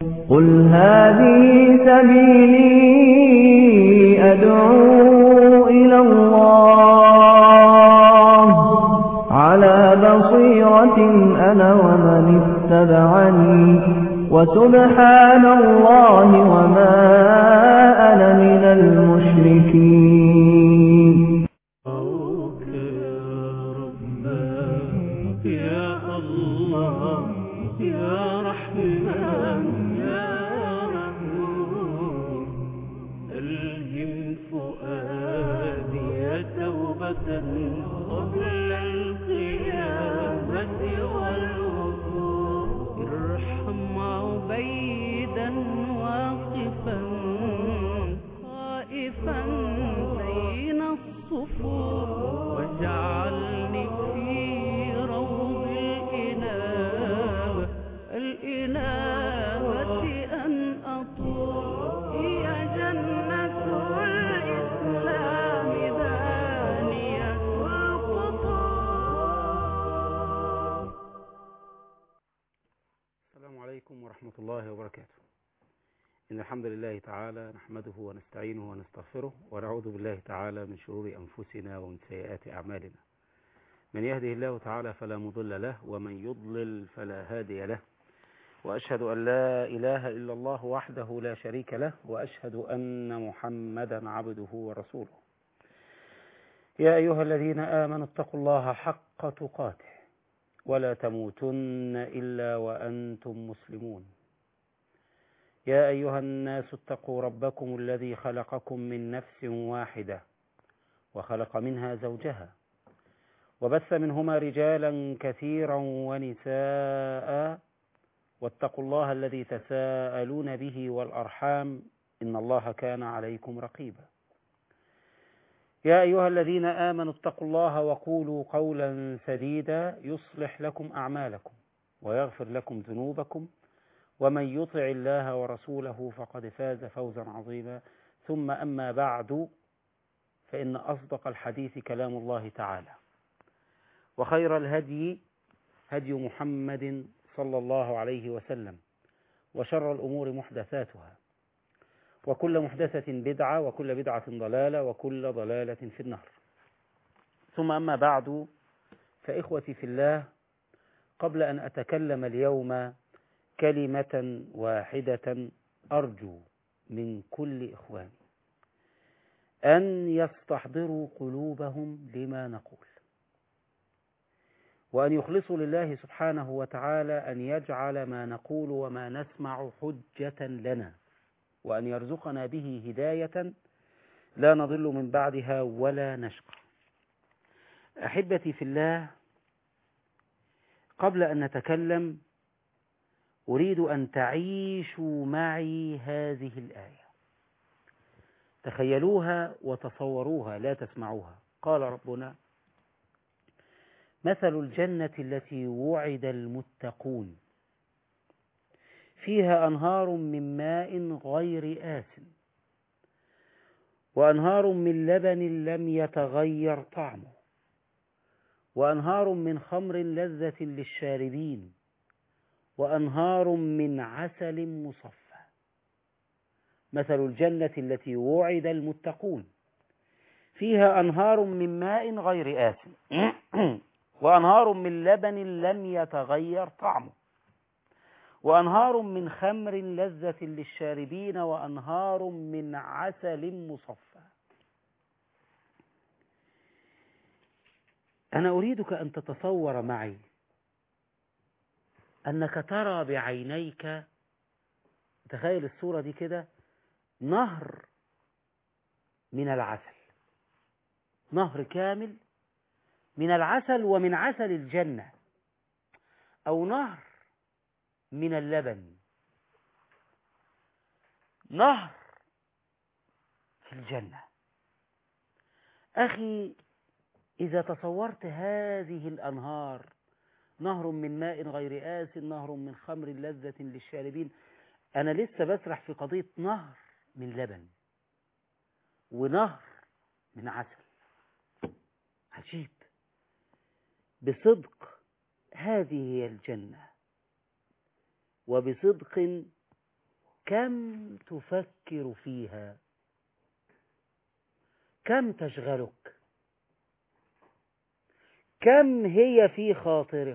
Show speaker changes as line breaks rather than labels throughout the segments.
قل هذه سبيلي أدعو إلى الله على بصيرة أنا ومن اتبعني وسبحان الله وما أنا من المشركين
دعوك يا ربنا يا الله يا رحمن يا رحيم ألهم فؤادي توبة قبل القيامة والوقوف ارحم عبيدا واقفا خائفا بين الصفوف واجعلني في روض الإنابة الإنابة أن أطوف هي جنة الإسلام دانية القطوف
السلام عليكم ورحمة الله وبركاته إن الحمد لله تعالى نحمده ونستعينه ونستغفره ونعوذ بالله تعالى من شرور أنفسنا ومن سيئات أعمالنا من يهده الله تعالى فلا مضل له ومن يضلل فلا هادي له وأشهد أن لا إله إلا الله وحده لا شريك له وأشهد أن محمدا عبده ورسوله يا أيها الذين آمنوا اتقوا الله حق تقاته ولا تموتن إلا وأنتم مسلمون يا أيها الناس اتقوا ربكم الذي خلقكم من نفس واحدة وخلق منها زوجها وبث منهما رجالا كثيرا ونساء واتقوا الله الذي تساءلون به والأرحام إن الله كان عليكم رقيبا يا أيها الذين آمنوا اتقوا الله وقولوا قولا سديدا يصلح لكم أعمالكم ويغفر لكم ذنوبكم ومن يطع الله ورسوله فقد فاز فوزا عظيما ثم أما بعد فإن أصدق الحديث كلام الله تعالى وخير الهدي هدي محمد صلى الله عليه وسلم وشر الأمور محدثاتها وكل محدثة بدعة وكل بدعة ضلالة وكل ضلالة في النار ثم أما بعد فإخوتي في الله قبل أن أتكلم اليوم كلمة واحدة أرجو من كل إخواني أن يستحضروا قلوبهم لما نقول وأن يخلصوا لله سبحانه وتعالى أن يجعل ما نقول وما نسمع حجة لنا وأن يرزقنا به هداية لا نضل من بعدها ولا نشقى أحبتي في الله قبل أن نتكلم أريد أن تعيشوا معي هذه الآية تخيلوها وتصوروها لا تسمعوها قال ربنا مثل الجنة التي وعد المتقون فيها أنهار من ماء غير آس وأنهار من لبن لم يتغير طعمه وأنهار من خمر لذة للشاربين وأنهار من عسل مصفى مثل الجنة التي وعد المتقون فيها أنهار من ماء غير آس وأنهار من لبن لم يتغير طعمه وأنهار من خمر لذة للشاربين وأنهار من عسل مصفى أنا أريدك أن تتصور معي أنك ترى بعينيك تخيل الصورة دي كده نهر من العسل نهر كامل من العسل ومن عسل الجنة أو نهر من اللبن نهر في الجنة أخي إذا تصورت هذه الأنهار نهر من ماء غير آس نهر من خمر لذة للشاربين أنا لسه بسرح في قضية نهر من لبن ونهر من عسل عجيب بصدق هذه هي الجنة وبصدق كم تفكر فيها كم تشغلك كم هي في خاطرك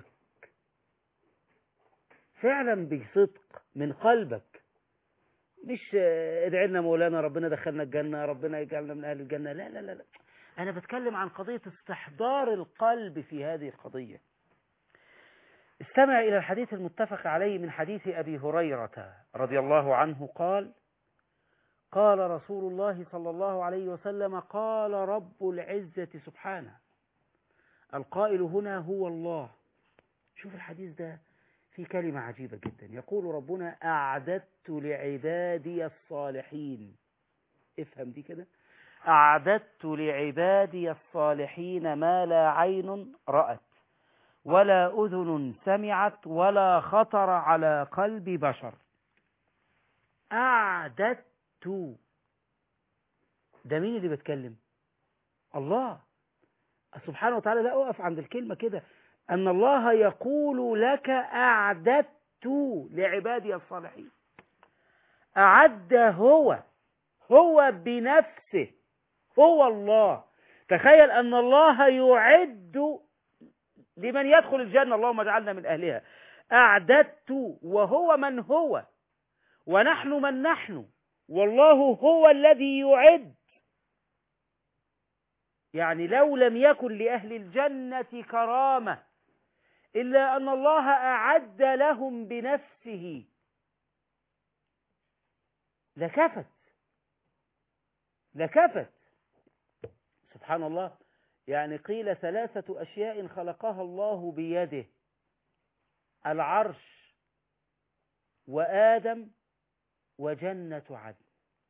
فعلا بصدق من قلبك مش آه، ادعي لنا مولانا ربنا دخلنا الجنة ربنا يجعلنا من أهل الجنة لا لا لا لا أنا بتكلم عن قضية استحضار القلب في هذه القضية استمع إلى الحديث المتفق عليه من حديث أبي هريرة رضي الله عنه قال قال رسول الله صلى الله عليه وسلم قال رب العزة سبحانه القائل هنا هو الله شوف الحديث ده في كلمة عجيبة جدا يقول ربنا أعددت لعبادي الصالحين افهم دي كده أعددت لعبادي الصالحين ما لا عين رأت ولا أذن سمعت ولا خطر على قلب بشر أعددت ده مين اللي بيتكلم الله سبحانه وتعالى لا أقف عند الكلمة كده أن الله يقول لك أعددت لعبادي الصالحين أعد هو هو بنفسه هو الله تخيل أن الله يعد لمن يدخل الجنة اللهم اجعلنا من أهلها أعددت وهو من هو ونحن من نحن والله هو الذي يعد يعني لو لم يكن لأهل الجنة كرامة إلا أن الله أعد لهم بنفسه لكفت لكفت سبحان الله يعني قيل ثلاثة أشياء خلقها الله بيده العرش وآدم وجنة عدن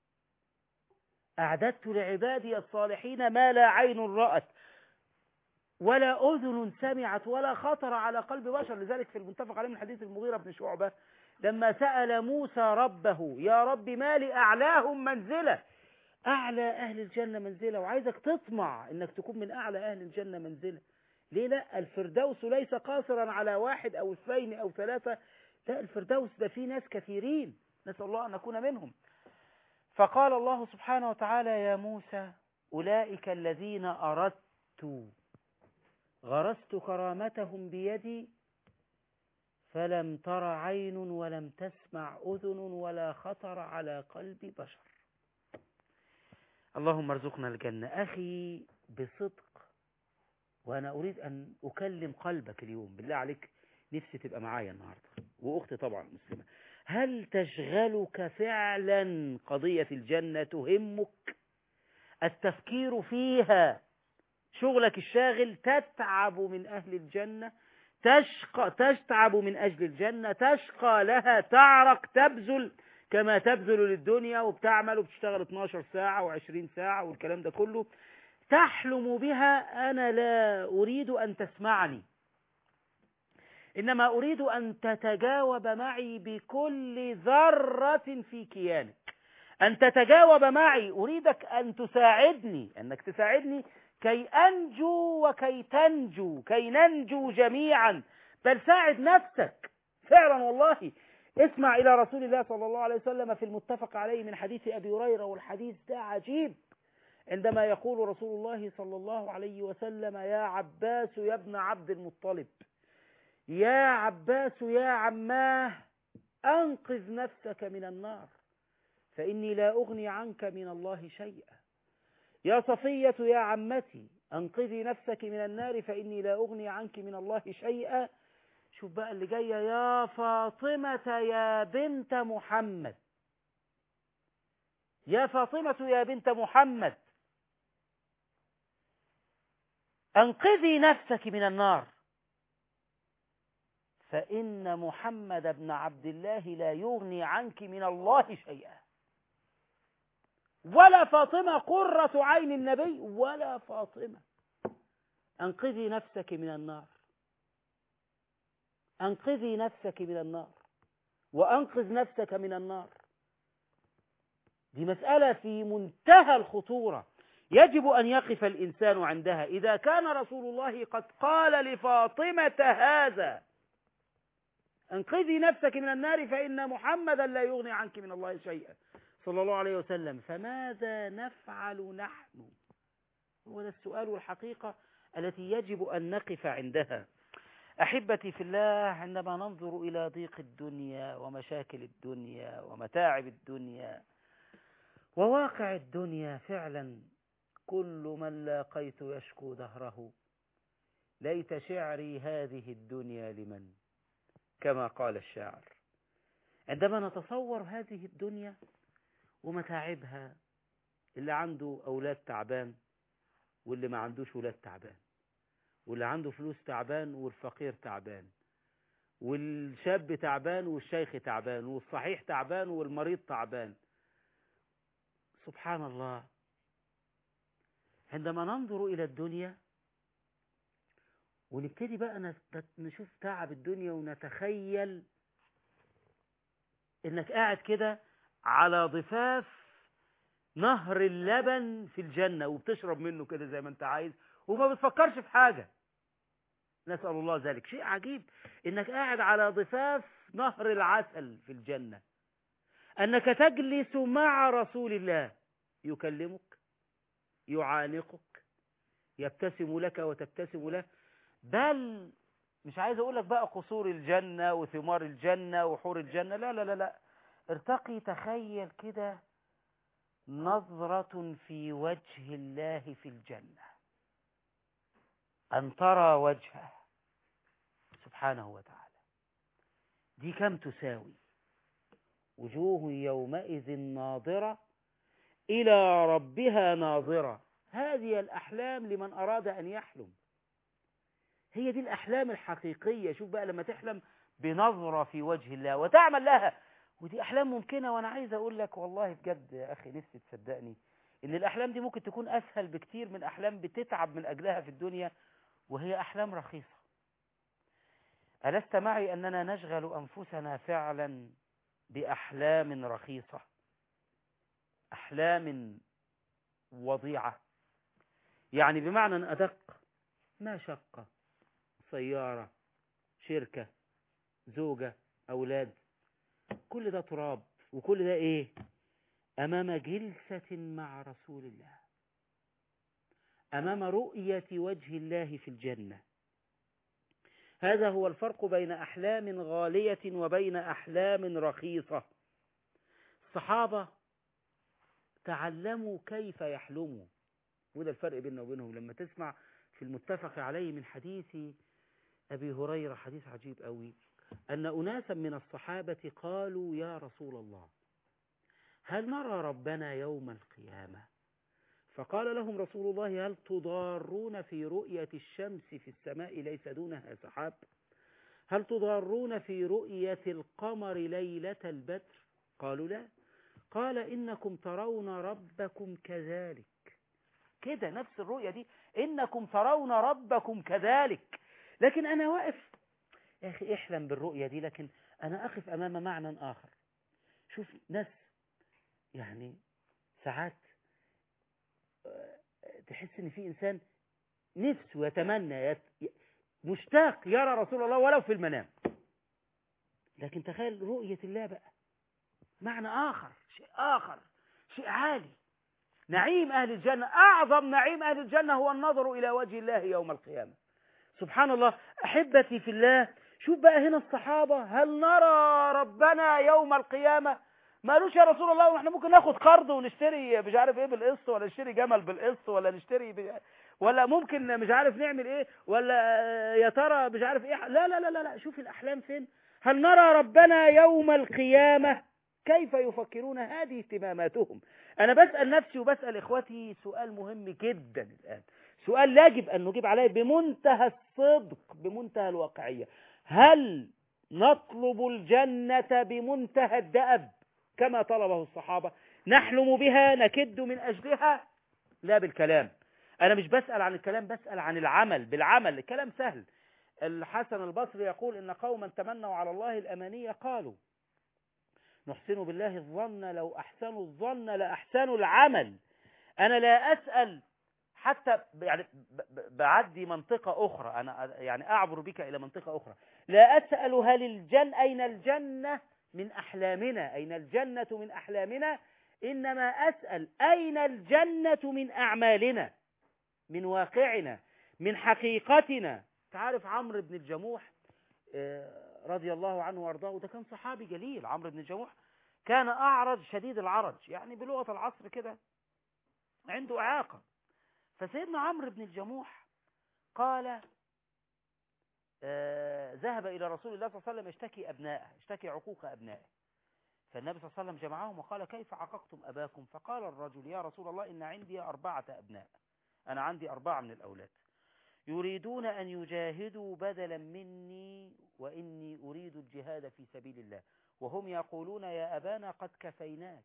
أعددت لعبادي الصالحين ما لا عين رأت ولا أذن سمعت ولا خطر على قلب بشر لذلك في المتفق عليه من حديث المغيرة بن شعبة لما سأل موسى ربه يا رب ما لأعلاهم منزلة أعلى أهل الجنة منزلة وعايزك تطمع إنك تكون من أعلى أهل الجنة منزلة ليه لا الفردوس ليس قاصرا على واحد أو اثنين أو ثلاثة لا الفردوس ده فيه ناس كثيرين نسأل الله أن نكون منهم فقال الله سبحانه وتعالى يا موسى أولئك الذين أردت غرست كرامتهم بيدي فلم تر عين ولم تسمع أذن ولا خطر على قلب بشر اللهم ارزقنا الجنة أخي بصدق وأنا أريد أن أكلم قلبك اليوم بالله عليك نفسي تبقى معايا النهاردة وأختي طبعا مسلمة هل تشغلك فعلا قضية الجنة تهمك التفكير فيها شغلك الشاغل تتعب من أهل الجنة تشقى تتعب من أجل الجنة تشقى لها تعرق تبذل كما تبذل للدنيا وبتعمل وبتشتغل 12 ساعة و20 ساعة والكلام ده كله تحلم بها أنا لا أريد أن تسمعني إنما أريد أن تتجاوب معي بكل ذرة في كيانك أن تتجاوب معي أريدك أن تساعدني أنك تساعدني كي أنجو وكي تنجو كي ننجو جميعا بل ساعد نفسك فعلا والله اسمع إلى رسول الله صلى الله عليه وسلم في المتفق عليه من حديث أبي هريرة والحديث ده عجيب عندما يقول رسول الله صلى الله عليه وسلم يا عباس يا ابن عبد المطلب يا عباس يا عماه أنقذ نفسك من النار فإني لا أغني عنك من الله شيئا يا صفية يا عمتي أنقذي نفسك من النار فإني لا أغني عنك من الله شيئا شوف بقى اللي جاية يا فاطمة يا بنت محمد يا فاطمة يا بنت محمد أنقذي نفسك من النار فإن محمد بن عبد الله لا يغني عنك من الله شيئا ولا فاطمة قرة عين النبي ولا فاطمة أنقذي نفسك من النار أنقذي نفسك من النار وأنقذ نفسك من النار دي مسألة في منتهى الخطورة يجب أن يقف الإنسان عندها إذا كان رسول الله قد قال لفاطمة هذا انقذي نفسك من النار فإن محمدا لا يغني عنك من الله شيئا صلى الله عليه وسلم فماذا نفعل نحن هو ده السؤال والحقيقة التي يجب أن نقف عندها أحبتي في الله عندما ننظر إلى ضيق الدنيا ومشاكل الدنيا ومتاعب الدنيا وواقع الدنيا فعلا كل من لاقيت يشكو دهره ليت شعري هذه الدنيا لمن كما قال الشاعر عندما نتصور هذه الدنيا ومتاعبها اللي عنده أولاد تعبان واللي ما عندوش ولاد تعبان واللي عنده فلوس تعبان والفقير تعبان والشاب تعبان والشيخ تعبان والصحيح تعبان والمريض تعبان سبحان الله عندما ننظر إلى الدنيا ونبتدي بقى نت- نشوف تعب الدنيا ونتخيل انك قاعد كده على ضفاف نهر اللبن في الجنة وبتشرب منه كده زي ما انت عايز وما بتفكرش في حاجة نسأل الله ذلك شيء عجيب انك قاعد على ضفاف نهر العسل في الجنة انك تجلس مع رسول الله يكلمك يعانقك يبتسم لك وتبتسم له بل مش عايز اقول لك بقى قصور الجنة وثمار الجنة وحور الجنة لا لا لا لا ارتقي تخيل كده نظرة في وجه الله في الجنة أن ترى وجهه سبحانه وتعالى دي كم تساوي وجوه يومئذ ناظرة إلى ربها ناظرة هذه الأحلام لمن أراد أن يحلم هي دي الأحلام الحقيقية شوف بقى لما تحلم بنظرة في وجه الله وتعمل لها ودي أحلام ممكنة وأنا عايز أقول لك والله بجد يا أخي نفسي تصدقني إن الأحلام دي ممكن تكون أسهل بكتير من أحلام بتتعب من أجلها في الدنيا وهي أحلام رخيصة ألست معي أننا نشغل أنفسنا فعلا بأحلام رخيصة أحلام وضيعة يعني بمعنى أدق ما شقة سيارة شركة زوجة أولاد كل ده تراب وكل ده إيه أمام جلسة مع رسول الله أمام رؤية وجه الله في الجنة هذا هو الفرق بين أحلام غالية وبين أحلام رخيصة الصحابة تعلموا كيف يحلموا وده الفرق بيننا وبينهم لما تسمع في المتفق عليه من حديث أبي هريرة حديث عجيب قوي أن أناسا من الصحابة قالوا يا رسول الله هل نرى ربنا يوم القيامة فقال لهم رسول الله هل تضارون في رؤية الشمس في السماء ليس دونها سحاب هل تضارون في رؤية القمر ليلة البدر قالوا لا قال إنكم ترون ربكم كذلك كده نفس الرؤية دي إنكم ترون ربكم كذلك لكن أنا واقف يا أخي احلم بالرؤية دي لكن أنا أقف أمام معنى آخر شوف ناس يعني ساعات تحس ان في انسان نفسه يتمنى يت... مشتاق يرى رسول الله ولو في المنام لكن تخيل رؤية الله بقى معنى آخر شيء آخر شيء عالي نعيم أهل الجنة أعظم نعيم أهل الجنة هو النظر إلى وجه الله يوم القيامة سبحان الله أحبتي في الله شوف بقى هنا الصحابة هل نرى ربنا يوم القيامة ما قالوش يا رسول الله واحنا ممكن ناخد قرض ونشتري مش عارف ايه بالقسط ولا نشتري جمل بالقسط ولا نشتري ب... ولا ممكن مش عارف نعمل ايه ولا يا ترى مش عارف ايه لا لا لا لا, لا. شوف الاحلام فين هل نرى ربنا يوم القيامة كيف يفكرون هذه اهتماماتهم انا بسأل نفسي وبسأل اخوتي سؤال مهم جدا الان سؤال يجب ان نجيب عليه بمنتهى الصدق بمنتهى الواقعية هل نطلب الجنة بمنتهى الدأب كما طلبه الصحابة نحلم بها نكد من أجلها لا بالكلام أنا مش بسأل عن الكلام بسأل عن العمل بالعمل الكلام سهل الحسن البصري يقول إن قوما تمنوا على الله الأمانية قالوا نحسن بالله الظن لو أحسنوا الظن لأحسنوا العمل أنا لا أسأل حتى يعني بعدي منطقة أخرى أنا يعني أعبر بك إلى منطقة أخرى لا أسأل هل الجنة أين الجنة من أحلامنا أين الجنة من أحلامنا إنما أسأل أين الجنة من أعمالنا من واقعنا من حقيقتنا تعرف عمرو بن الجموح آه، رضي الله عنه وارضاه ده كان صحابي جليل عمرو بن الجموح كان أعرج شديد العرج يعني بلغة العصر كده عنده إعاقة فسيدنا عمرو بن الجموح قال آه، ذهب إلى رسول الله صلى الله عليه وسلم يشتكي أبنائه يشتكي عقوق أبنائه فالنبي صلى الله عليه وسلم جمعهم وقال كيف عققتم أباكم فقال الرجل يا رسول الله إن عندي أربعة أبناء أنا عندي أربعة من الأولاد يريدون أن يجاهدوا بدلا مني وإني أريد الجهاد في سبيل الله وهم يقولون يا أبانا قد كفيناك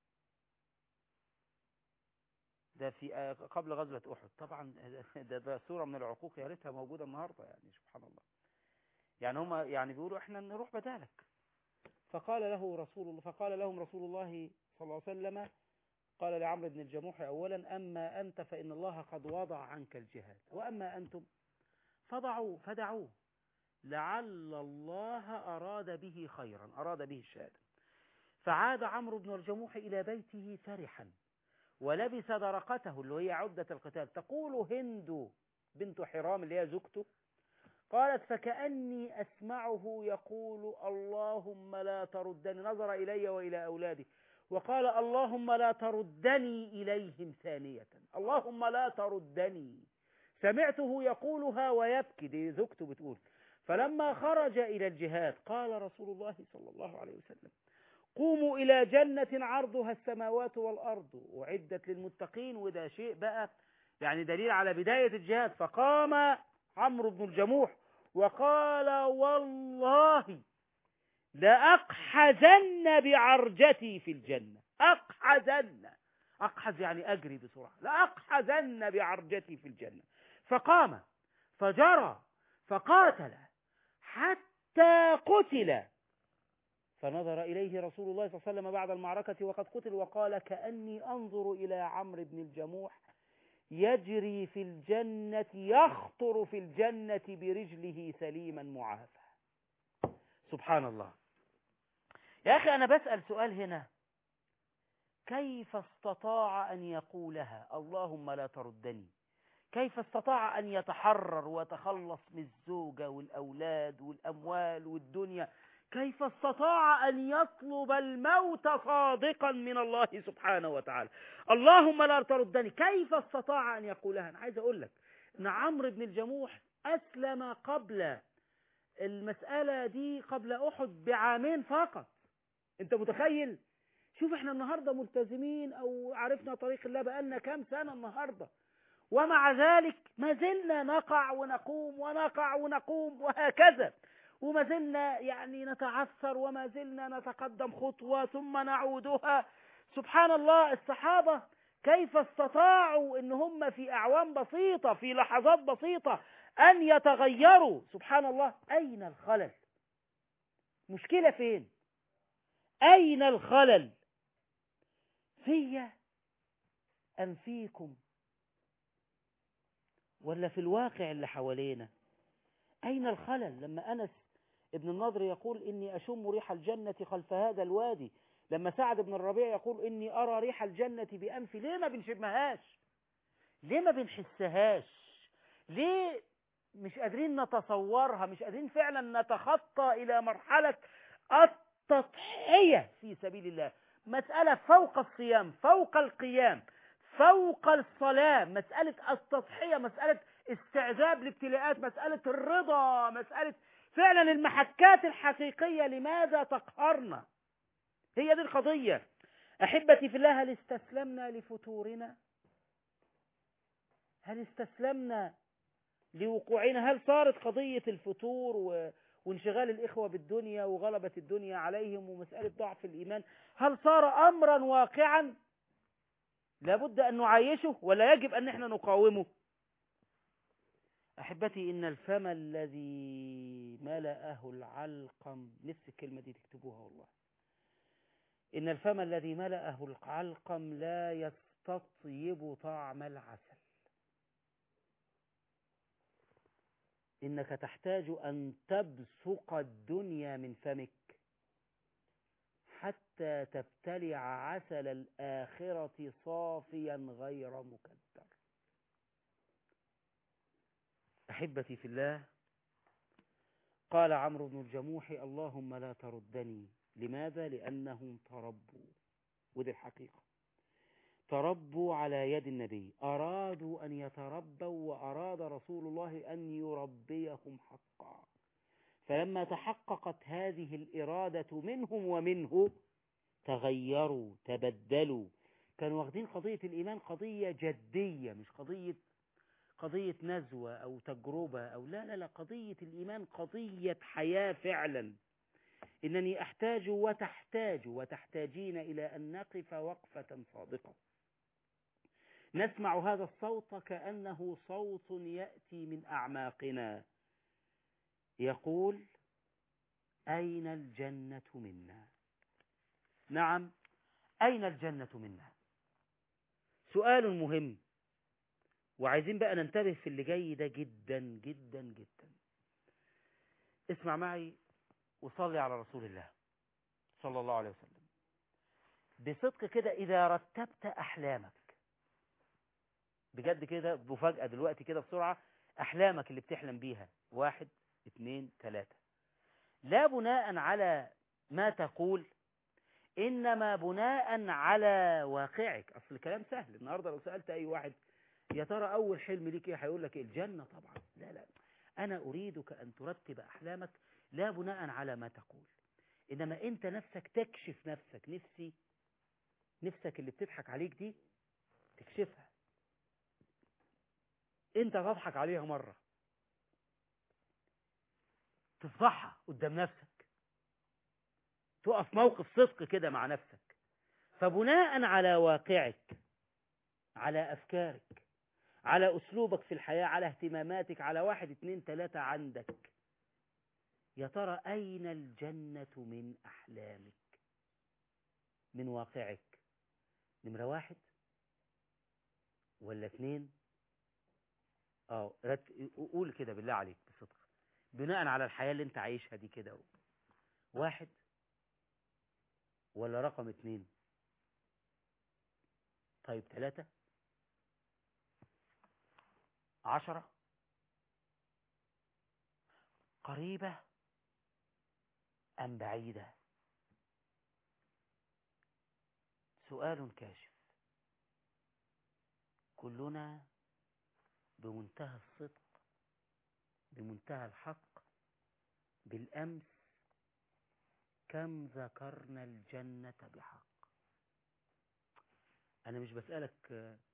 ده في آه، قبل غزوة أحد طبعا ده, ده صورة من العقوق يا ريتها موجودة النهاردة يعني سبحان الله يعني هم يعني بيقولوا احنا نروح بدالك فقال له رسول الله فقال لهم رسول الله صلى الله عليه وسلم قال لعمرو بن الجموح أولا أما أنت فإن الله قد وضع عنك الجهاد وأما أنتم فضعوا فدعوه لعل الله أراد به خيرا أراد به الشهادة فعاد عمرو بن الجموح إلى بيته فرحا ولبس درقته اللي هي عدة القتال تقول هند بنت حرام اللي هي زوجته قالت فكأني أسمعه يقول اللهم لا تردني نظر إلي وإلى أولادي وقال اللهم لا تردني إليهم ثانية اللهم لا تردني سمعته يقولها ويبكي دي زوجته بتقول فلما خرج إلى الجهاد قال رسول الله صلى الله عليه وسلم قوموا إلى جنة عرضها السماوات والأرض أعدت للمتقين وده شيء بقى يعني دليل على بداية الجهاد فقام عمرو بن الجموح وقال والله لأقحزن بعرجتي في الجنة أقحزن أقحز يعني أجري بسرعة لأقحزن بعرجتي في الجنة فقام فجرى فقاتل حتى قتل فنظر إليه رسول الله صلى الله عليه وسلم بعد المعركة وقد قتل وقال كأني أنظر إلى عمرو بن الجموح يجري في الجنة يخطر في الجنة برجله سليما معافى سبحان الله يا أخي أنا بسأل سؤال هنا كيف استطاع أن يقولها اللهم لا تردني كيف استطاع أن يتحرر ويتخلص من الزوجة والأولاد والأموال والدنيا كيف استطاع أن يطلب الموت صادقا من الله سبحانه وتعالى اللهم لا تردني كيف استطاع أن يقولها أنا عايز أقول لك أن عمرو بن الجموح أسلم قبل المسألة دي قبل أحد بعامين فقط أنت متخيل شوف احنا النهاردة ملتزمين أو عرفنا طريق الله بقالنا كام سنة النهاردة ومع ذلك ما زلنا نقع ونقوم ونقع ونقوم وهكذا وما زلنا يعني نتعثر وما زلنا نتقدم خطوة ثم نعودها سبحان الله الصحابة كيف استطاعوا ان هم في اعوام بسيطة في لحظات بسيطة ان يتغيروا سبحان الله اين الخلل مشكلة فين اين الخلل في ام فيكم ولا في الواقع اللي حوالينا أين الخلل لما أنس ابن النضر يقول إني أشم ريح الجنة خلف هذا الوادي لما سعد بن الربيع يقول إني أرى ريح الجنة بأنفي ليه ما بنشمهاش ليه ما بنحسهاش ليه مش قادرين نتصورها مش قادرين فعلا نتخطى إلى مرحلة التضحية في سبيل الله مسألة فوق الصيام فوق القيام فوق الصلاة مسألة التضحية مسألة استعذاب الابتلاءات مسألة الرضا مسألة فعلا المحكات الحقيقية لماذا تقهرنا هي دي القضية أحبتي في الله هل استسلمنا لفتورنا هل استسلمنا لوقوعنا هل صارت قضية الفتور و... وانشغال الإخوة بالدنيا وغلبة الدنيا عليهم ومسألة ضعف الإيمان هل صار أمرا واقعا لابد أن نعايشه ولا يجب أن احنا نقاومه أحبتي إن الفم الذي ملأه العلقم نفس الكلمة دي تكتبوها والله إن الفم الذي ملأه العلقم لا يستطيب طعم العسل إنك تحتاج أن تبصق الدنيا من فمك حتى تبتلع عسل الآخرة صافيا غير مكدر أحبتي في الله قال عمرو بن الجموح اللهم لا تردني لماذا؟ لأنهم تربوا ودي الحقيقة تربوا على يد النبي أرادوا أن يتربوا وأراد رسول الله أن يربيهم حقا فلما تحققت هذه الإرادة منهم ومنه تغيروا تبدلوا كانوا واخدين قضية الإيمان قضية جدية مش قضية قضية نزوة أو تجربة أو لا لا لا قضية الإيمان قضية حياة فعلا إنني أحتاج وتحتاج وتحتاجين إلى أن نقف وقفة صادقة نسمع هذا الصوت كأنه صوت يأتي من أعماقنا يقول أين الجنة منا نعم أين الجنة منا سؤال مهم وعايزين بقى ننتبه في اللي جاي ده جدا جدا جدا اسمع معي وصلي على رسول الله صلى الله عليه وسلم بصدق كده إذا رتبت أحلامك بجد كده بفاجأة دلوقتي كده بسرعة أحلامك اللي بتحلم بيها واحد اثنين ثلاثة لا بناء على ما تقول إنما بناء على واقعك أصل الكلام سهل النهاردة لو سألت أي واحد يا ترى أول حلم ليك إيه هيقول لك إيه الجنة طبعا لا لا أنا أريدك أن ترتب أحلامك لا بناء على ما تقول إنما أنت نفسك تكشف نفسك نفسي نفسك اللي بتضحك عليك دي تكشفها أنت تضحك عليها مرة تفضحها قدام نفسك تقف موقف صدق كده مع نفسك فبناء على واقعك على أفكارك على أسلوبك في الحياة على اهتماماتك على واحد اتنين تلاتة عندك يا ترى أين الجنة من أحلامك من واقعك نمرة واحد ولا اتنين اه رت... قول كده بالله عليك بصدق بناء على الحياة اللي انت عايشها دي كده واحد ولا رقم اتنين طيب ثلاثة عشرة قريبة أم بعيدة سؤال كاشف كلنا بمنتهى الصدق بمنتهى الحق بالأمس كم ذكرنا الجنة بحق أنا مش بسألك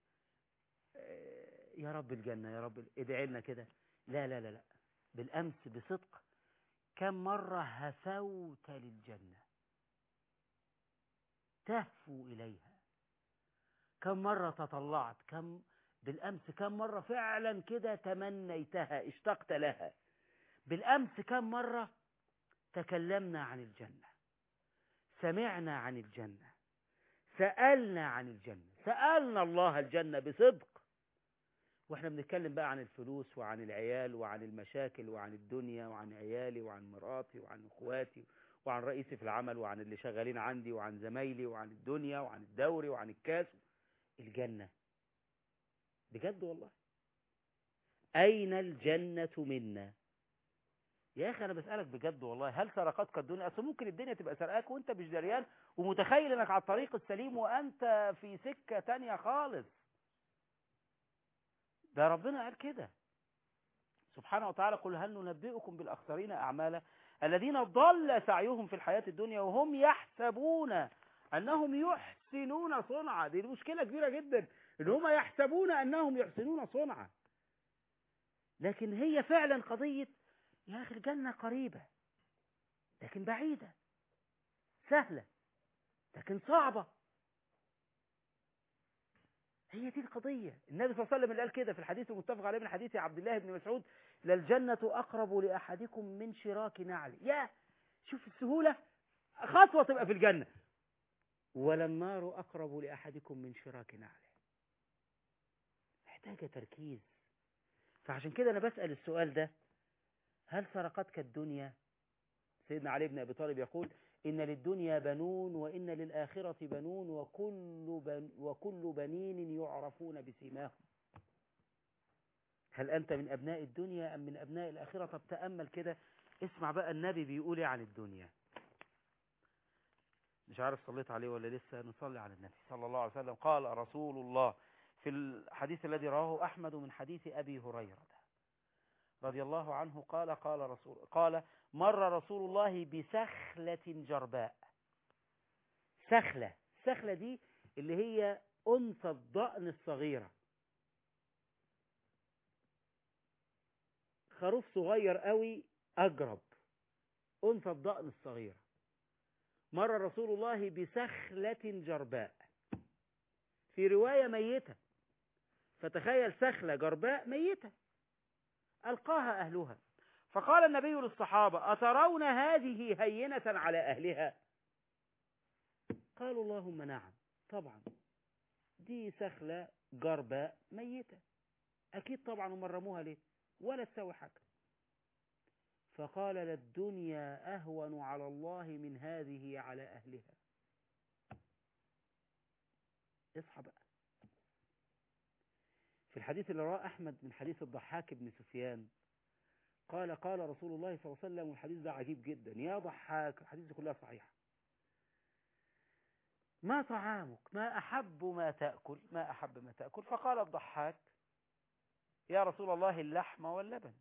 يا رب الجنة يا رب ادعي لنا كده لا لا لا لا بالأمس بصدق كم مرة هفوت للجنة تهفو إليها كم مرة تطلعت كم بالأمس كم مرة فعلا كده تمنيتها اشتقت لها بالأمس كم مرة تكلمنا عن الجنة سمعنا عن الجنة سألنا عن الجنة سألنا الله الجنة بصدق واحنا بنتكلم بقى عن الفلوس وعن العيال وعن المشاكل وعن الدنيا وعن عيالي وعن مراتي وعن اخواتي وعن رئيسي في العمل وعن اللي شغالين عندي وعن زمايلي وعن الدنيا وعن الدوري وعن الكاس الجنة بجد والله أين الجنة منا يا أخي أنا بسألك بجد والله هل سرقتك الدنيا أصل ممكن الدنيا تبقى سرقاك وأنت مش دريان ومتخيل أنك على الطريق السليم وأنت في سكة تانية خالص ده ربنا قال كده سبحانه وتعالى قل هل ننبئكم بالأخسرين أعمالا الذين ضل سعيهم في الحياة الدنيا وهم يحسبون أنهم يحسنون صنعا دي مشكلة كبيرة جدا إن هم يحسبون أنهم يحسنون صنعا لكن هي فعلا قضية يا أخي الجنة قريبة لكن بعيدة سهلة لكن صعبة هي دي القضية النبي صلى الله عليه وسلم اللي قال كده في الحديث المتفق عليه من حديث عبد الله بن مسعود للجنة أقرب لأحدكم من شراك نعل يا شوف السهولة خطوة تبقى في الجنة ولا النار أقرب لأحدكم من شراك نعله محتاجة تركيز فعشان كده أنا بسأل السؤال ده هل سرقتك الدنيا سيدنا علي بن أبي طالب يقول إن للدنيا بنون وإن للآخرة بنون وكل, بن وكل بنين يعرفون بسيماهم هل أنت من أبناء الدنيا أم من أبناء الآخرة طب تأمل كده اسمع بقى النبي بيقول إيه عن الدنيا مش عارف صليت عليه ولا لسه نصلي على النبي صلى الله عليه وسلم قال رسول الله في الحديث الذي رواه أحمد من حديث أبي هريرة رضي الله عنه قال قال رسول قال مر رسول الله بسخلة جرباء سخلة السخلة دي اللي هي أنثى الضأن الصغيرة خروف صغير قوي أجرب أنثى الضأن الصغيرة مر رسول الله بسخلة جرباء في رواية ميتة فتخيل سخلة جرباء ميتة ألقاها أهلها فقال النبي للصحابة أترون هذه هينة على أهلها قالوا اللهم نعم طبعا دي سخلة جرباء ميتة أكيد طبعا هم رموها ليه ولا تسوي حاجة فقال للدنيا أهون على الله من هذه على أهلها اصحى بقى في الحديث اللي رواه أحمد من حديث الضحاك بن سفيان قال قال رسول الله صلى الله عليه وسلم والحديث ده عجيب جدا يا ضحاك الحديث دي كلها صحيحة ما طعامك ما أحب ما تأكل ما أحب ما تأكل فقال الضحاك يا رسول الله اللحم واللبن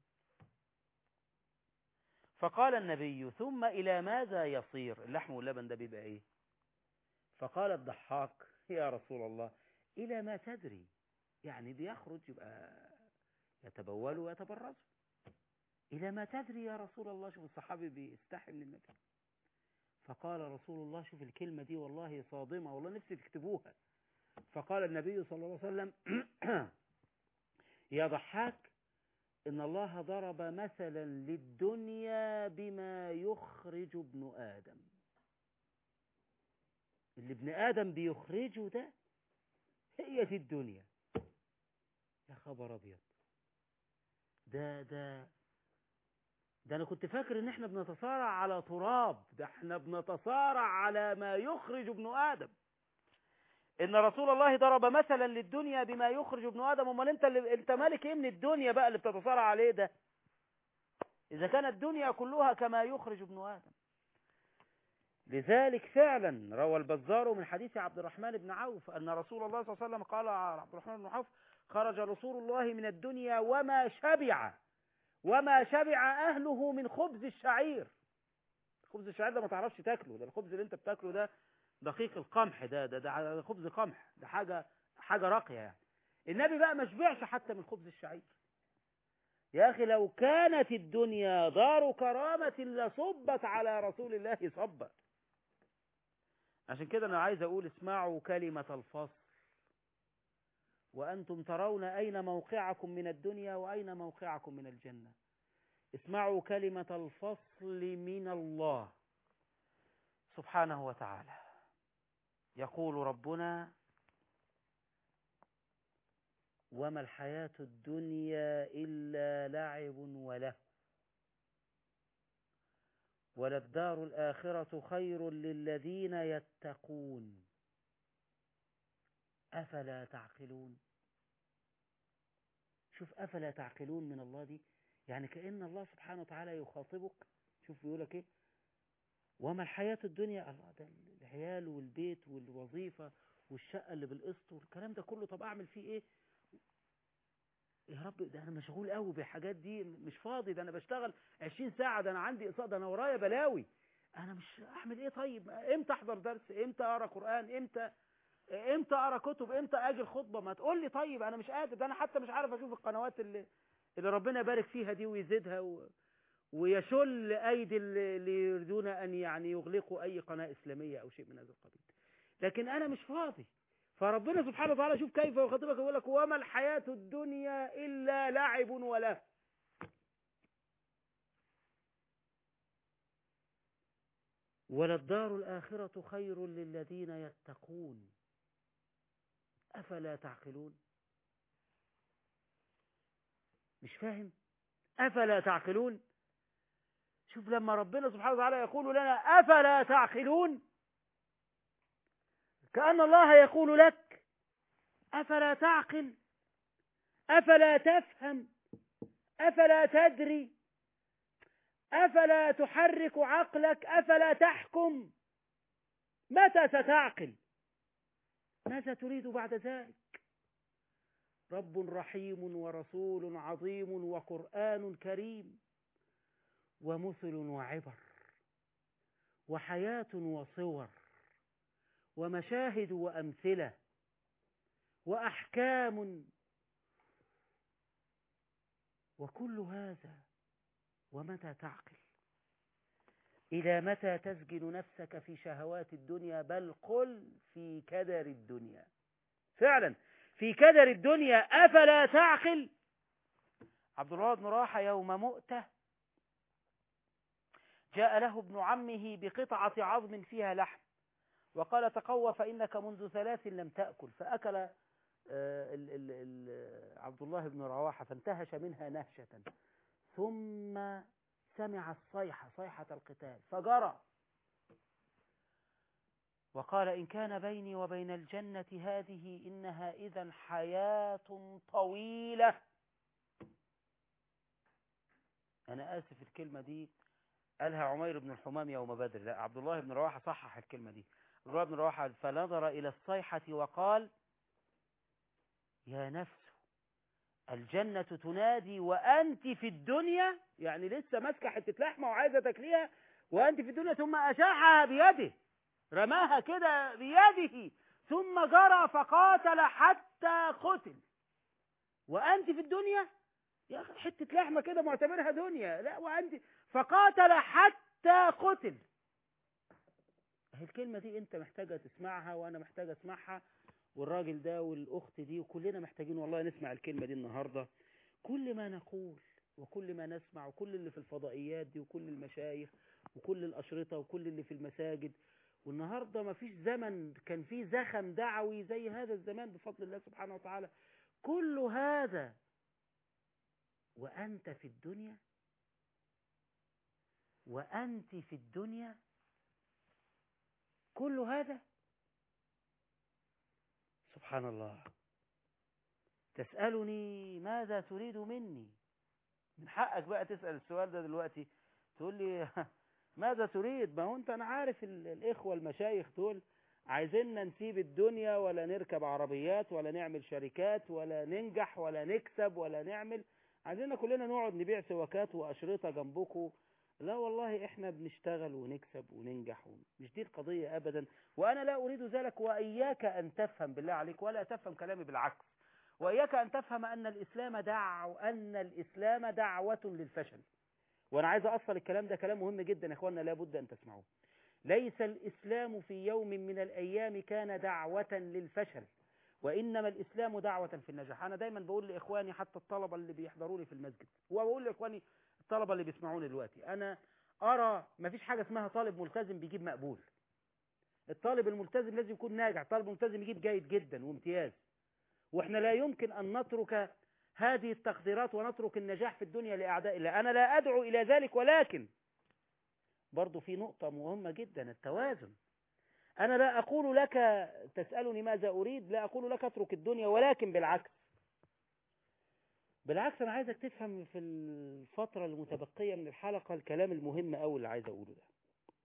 فقال النبي ثم إلى ماذا يصير اللحم واللبن ده بيبقى إيه فقال الضحاك يا رسول الله إلى ما تدري يعني بيخرج يبقى يتبول ويتبرز إلى ما تدري يا رسول الله شوف الصحابي بيستحي من النبي فقال رسول الله شوف الكلمة دي والله صادمة والله نفسي تكتبوها فقال النبي صلى الله عليه وسلم يا ضحاك إن الله ضرب مثلا للدنيا بما يخرج ابن آدم اللي ابن آدم بيخرجه ده هي دي الدنيا يا خبر أبيض ده ده ده أنا كنت فاكر إن إحنا بنتصارع على تراب ده إحنا بنتصارع على ما يخرج ابن آدم إن رسول الله ضرب مثلا للدنيا بما يخرج ابن آدم أمال أنت اللي أنت مالك إيه من الدنيا بقى اللي بتتصارع عليه ده إذا كانت الدنيا كلها كما يخرج ابن آدم لذلك فعلا روى البزار من حديث عبد الرحمن بن عوف أن رسول الله صلى الله عليه وسلم قال عبد الرحمن بن عوف خرج رسول الله من الدنيا وما شبع وما شبع أهله من خبز الشعير خبز الشعير ده ما تعرفش تاكله ده الخبز اللي انت بتاكله ده دقيق القمح ده ده ده خبز قمح ده حاجة حاجة راقية يعني النبي بقى ما شبعش حتى من خبز الشعير يا أخي لو كانت الدنيا دار كرامة لصبت على رسول الله صبا عشان كده أنا عايز أقول اسمعوا كلمة الفصل وأنتم ترون أين موقعكم من الدنيا وأين موقعكم من الجنة اسمعوا كلمة الفصل من الله سبحانه وتعالى يقول ربنا وما الحياة الدنيا إلا لعب وله وللدار الآخرة خير للذين يتقون أفلا تعقلون شوف أفلا تعقلون من الله دي يعني كأن الله سبحانه وتعالى يخاطبك شوف بيقولك إيه وما الحياة الدنيا الله ده العيال والبيت والوظيفة والشقة اللي بالقسط والكلام ده كله طب أعمل فيه إيه يا رب ده أنا مشغول قوي بالحاجات دي مش فاضي ده أنا بشتغل 20 ساعة ده أنا عندي إقصاء ده أنا ورايا بلاوي أنا مش أعمل إيه طيب إمتى أحضر درس إمتى أقرأ قرآن إمتى إمتى أقرأ كتب إمتى أجي الخطبة ما تقول لي طيب أنا مش قادر ده أنا حتى مش عارف أشوف القنوات اللي اللي ربنا يبارك فيها دي ويزيدها و... ويشل أيدي اللي يريدون أن يعني يغلقوا أي قناة إسلامية أو شيء من هذا القبيل لكن أنا مش فاضي فربنا سبحانه وتعالى شوف كيف يخاطبك يقول لك وما الحياة الدنيا إلا لعب وله وللدار الآخرة خير للذين يتقون أفلا تعقلون مش فاهم أفلا تعقلون شوف لما ربنا سبحانه وتعالى يقول لنا أفلا تعقلون كأن الله يقول لك أفلا تعقل أفلا تفهم أفلا تدري أفلا تحرك عقلك أفلا تحكم متى ستعقل ماذا تريد بعد ذلك رب رحيم ورسول عظيم وقرآن كريم ومثل وعبر وحياة وصور ومشاهد وأمثلة وأحكام وكل هذا ومتى تعقل إلى متى تسجن نفسك في شهوات الدنيا بل قل في كدر الدنيا فعلا في كدر الدنيا أفلا تعقل عبد الله بن راحة يوم مؤتة جاء له ابن عمه بقطعة عظم فيها لحم وقال تقوى فإنك منذ ثلاث لم تأكل فأكل آه، ال- ال- ال- عبد الله بن رواحة فانتهش منها نهشة ثم سمع الصيحة صيحة القتال فجرى وقال إن كان بيني وبين الجنة هذه إنها إذا حياة طويلة أنا آسف الكلمة دي قالها عمير بن الحمام يوم بدر لا عبد الله بن رواحة صحح الكلمة دي عبد الله بن رواحة فنظر إلى الصيحة وقال يا نفس الجنة تنادي وأنت في الدنيا يعني لسه ماسكة حتة لحمة وعايزة تاكليها وأنت في الدنيا ثم أشاعها بيده رماها كده بيده ثم جرى فقاتل حتى قتل وأنت في الدنيا يا أخي حتة لحمة كده معتبرها دنيا لا وأنت فقاتل حتى قتل هي الكلمة دي أنت محتاجة تسمعها وأنا محتاج أسمعها والراجل ده والأخت دي وكلنا محتاجين والله نسمع الكلمة دي النهاردة كل ما نقول وكل ما نسمع وكل اللي في الفضائيات دي وكل المشايخ وكل الأشرطة وكل اللي في المساجد والنهاردة ما فيش زمن كان فيه زخم دعوي زي هذا الزمان بفضل الله سبحانه وتعالى كل هذا وأنت في الدنيا وأنت في الدنيا كل هذا سبحان الله تسألني ماذا تريد مني من حقك بقى تسأل السؤال ده دلوقتي تقول لي ماذا تريد ما هو انت انا عارف ال- الاخوة المشايخ دول عايزيننا نسيب الدنيا ولا نركب عربيات ولا نعمل شركات ولا ننجح ولا نكسب ولا نعمل عايزيننا كلنا نقعد نبيع سواكات واشرطة جنبكم لا والله احنا بنشتغل ونكسب وننجح مش دي القضية ابدا وانا لا اريد ذلك واياك ان تفهم بالله عليك ولا تفهم كلامي بالعكس واياك ان تفهم ان الاسلام دعو ان الاسلام دعوة للفشل وانا عايز اوصل الكلام ده كلام مهم جدا يا اخوانا لابد ان تسمعوه ليس الاسلام في يوم من الايام كان دعوة للفشل وانما الاسلام دعوة في النجاح انا دايما بقول لاخواني حتى الطلبة اللي بيحضروا لي في المسجد وبقول لاخواني الطلبة اللي بيسمعوني دلوقتي انا ارى ما فيش حاجة اسمها طالب ملتزم بيجيب مقبول الطالب الملتزم لازم يكون ناجح الطالب الملتزم يجيب جيد جدا وامتياز واحنا لا يمكن ان نترك هذه التقديرات ونترك النجاح في الدنيا لأعداء الله أنا لا أدعو إلى ذلك ولكن برضو في نقطة مهمة جدا التوازن أنا لا أقول لك تسألني ماذا أريد لا أقول لك اترك الدنيا ولكن بالعكس بالعكس أنا عايزك تفهم في الفترة المتبقية من الحلقة الكلام المهم أوي اللي عايز أقوله ده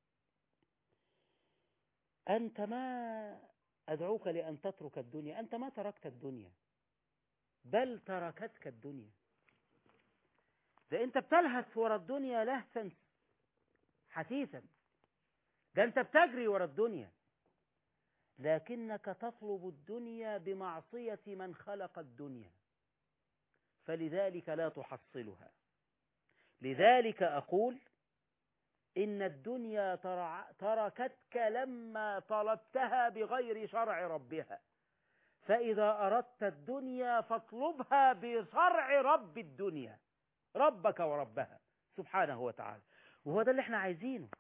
أنت ما أدعوك لأن تترك الدنيا أنت ما تركت الدنيا بل تركتك الدنيا ده انت بتلهث ورا الدنيا لهثا حثيثا ده انت بتجري ورا الدنيا لكنك تطلب الدنيا بمعصية من خلق الدنيا فلذلك لا تحصلها لذلك أقول إن الدنيا ترع- تركتك لما طلبتها بغير شرع ربها فإذا أردت الدنيا فاطلبها بشرع رب الدنيا ربك وربها سبحانه وتعالى وهو ده اللي احنا عايزينه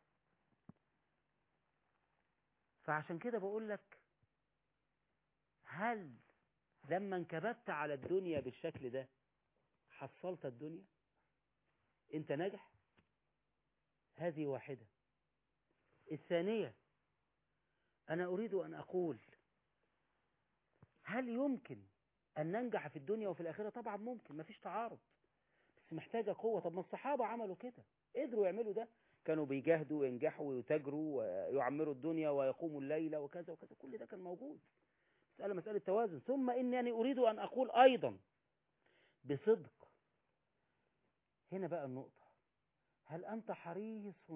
فعشان كده بقول لك هل لما انكبت على الدنيا بالشكل ده حصلت الدنيا انت ناجح هذه واحدة الثانية أنا أريد أن أقول هل يمكن أن ننجح في الدنيا وفي الآخرة طبعا ممكن مفيش تعارض بس محتاجة قوة طب ما الصحابة عملوا كده قدروا يعملوا ده كانوا بيجاهدوا وينجحوا ويتاجروا ويعمروا الدنيا ويقوموا الليل وكذا وكذا كل ده كان موجود مسألة مسألة توازن ثم إنني أريد أن أقول أيضا بصدق هنا بقى النقطة هل أنت حريص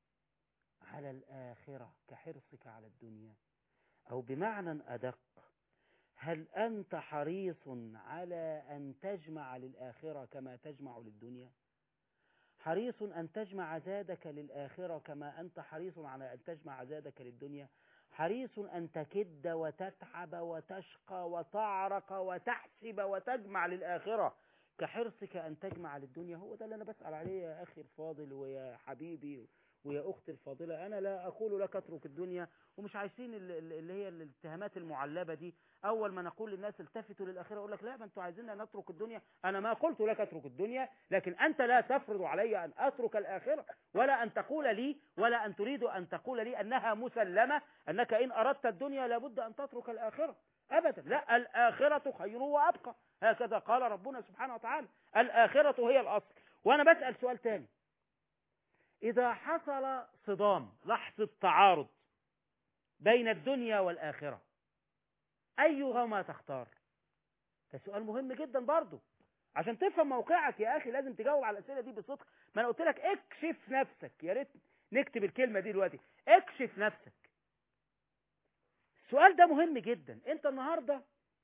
على الآخرة كحرصك على الدنيا أو بمعنى أدق هل أنت حريص على أن تجمع للآخرة كما تجمع للدنيا حريص أن تجمع زادك للآخرة كما أنت حريص على أن تجمع زادك للدنيا حريص أن تكد وتتعب وتشقى وتعرق وتحسب وتجمع للآخرة كحرصك أن تجمع للدنيا هو ده اللي أنا بسأل عليه يا أخي الفاضل ويا حبيبي ويا أختي الفاضلة أنا لا أقول لك اترك الدنيا ومش عايزين ال- ال- اللي هي الاتهامات المعلبة دي أول ما نقول للناس التفتوا للآخرة أقول لك لا ما أنتوا عايزين نترك الدنيا أنا ما قلت لك اترك الدنيا لكن أنت لا تفرض علي أن أترك الآخرة ولا أن تقول لي ولا أن تريد أن تقول لي أنها مسلمة أنك إن أردت الدنيا لابد أن تترك الآخرة أبدا لا الآخرة خير وأبقى هكذا قال ربنا سبحانه وتعالى الآخرة هي الأصل وأنا بسأل سؤال تاني إذا حصل صدام لحظة تعارض بين الدنيا والآخرة أيهما تختار ده سؤال مهم جدا برضو عشان تفهم موقعك يا أخي لازم تجاوب على الأسئلة دي بصدق ما أنا قلت لك اكشف نفسك يا ريت نكتب الكلمة دي دلوقتي اكشف نفسك السؤال ده مهم جدا انت النهاردة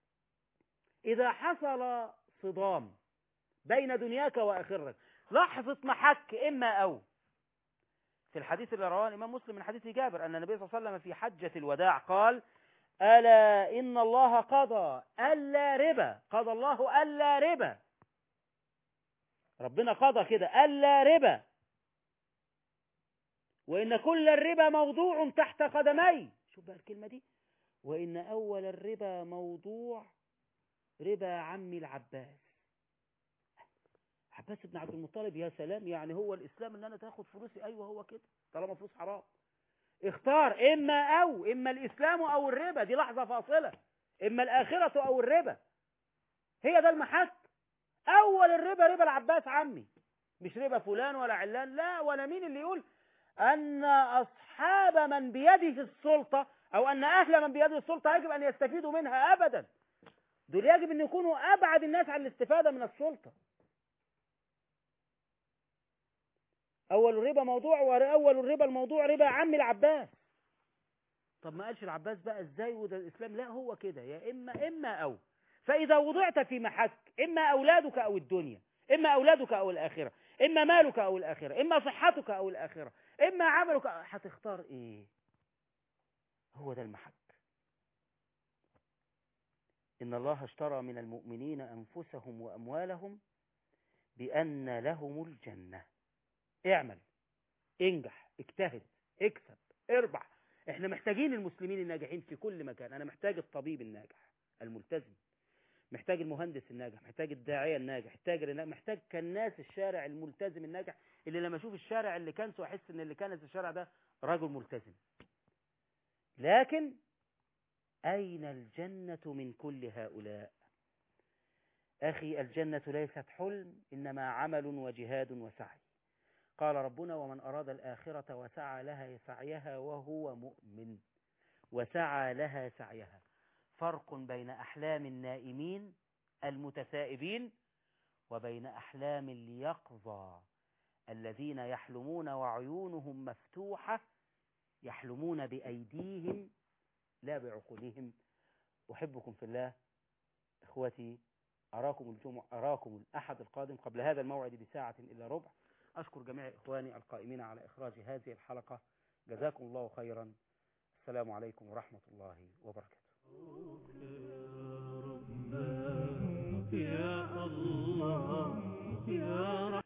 إذا حصل صدام بين دنياك وآخرتك لحظة محك إما أو في الحديث اللي رواه الإمام مسلم من حديث جابر أن النبي صلى الله عليه وسلم في حجة الوداع قال ألا إن الله قضى ألا ربا قضى الله ألا ربا ربنا قضى كده ألا ربا وإن كل الربا موضوع تحت قدمي شوف بقى الكلمة دي وإن أول الربا موضوع ربا عمي العباس عباس بن عبد المطلب يا سلام يعني هو الإسلام إن أنا تاخد فلوسي أيوه هو كده طالما فلوس حرام اختار إما أو إما الإسلام أو الربا دي لحظة فاصلة إما الآخرة أو الربا هي ده المحك أول الربا ربا العباس عمي مش ربا فلان ولا علان لا ولا مين اللي يقول أن أصحاب من بيده السلطة أو أن أهل من بيده السلطة يجب أن يستفيدوا منها أبدا دول يجب أن يكونوا أبعد الناس عن الاستفادة من السلطة أول الربا موضوع وأول الربا الموضوع ربا عم العباس طب ما قالش العباس بقى ازاي وده الإسلام لا هو كده يا إما إما أو فإذا وضعت في محك إما أولادك أو الدنيا إما أولادك أو الآخرة إما مالك أو الآخرة إما صحتك أو الآخرة إما عملك هتختار إيه هو ده المحك إن الله اشترى من المؤمنين أنفسهم وأموالهم بأن لهم الجنة اعمل انجح اجتهد اكسب اربح احنا محتاجين المسلمين الناجحين في كل مكان انا محتاج الطبيب الناجح الملتزم محتاج المهندس الناجح محتاج الداعية الناجح التاجر الناجح محتاج كناس الشارع الملتزم الناجح اللي لما اشوف الشارع اللي كنسه احس ان اللي كنس الشارع ده رجل ملتزم لكن اين الجنة من كل هؤلاء اخي الجنة ليست حلم انما عمل وجهاد وسعي قال ربنا ومن أراد الآخرة وسعى لها سعيها وهو مؤمن وسعى لها سعيها فرق بين أحلام النائمين المتثائبين وبين أحلام اليقظى الذين يحلمون وعيونهم مفتوحة يحلمون بأيديهم لا بعقولهم أحبكم في الله إخوتي أراكم الجمعة أراكم الأحد القادم قبل هذا الموعد بساعة إلا ربع أشكر جميع إخواني القائمين على إخراج هذه الحلقة جزاكم الله خيرا السلام عليكم ورحمة الله وبركاته
يا الله يا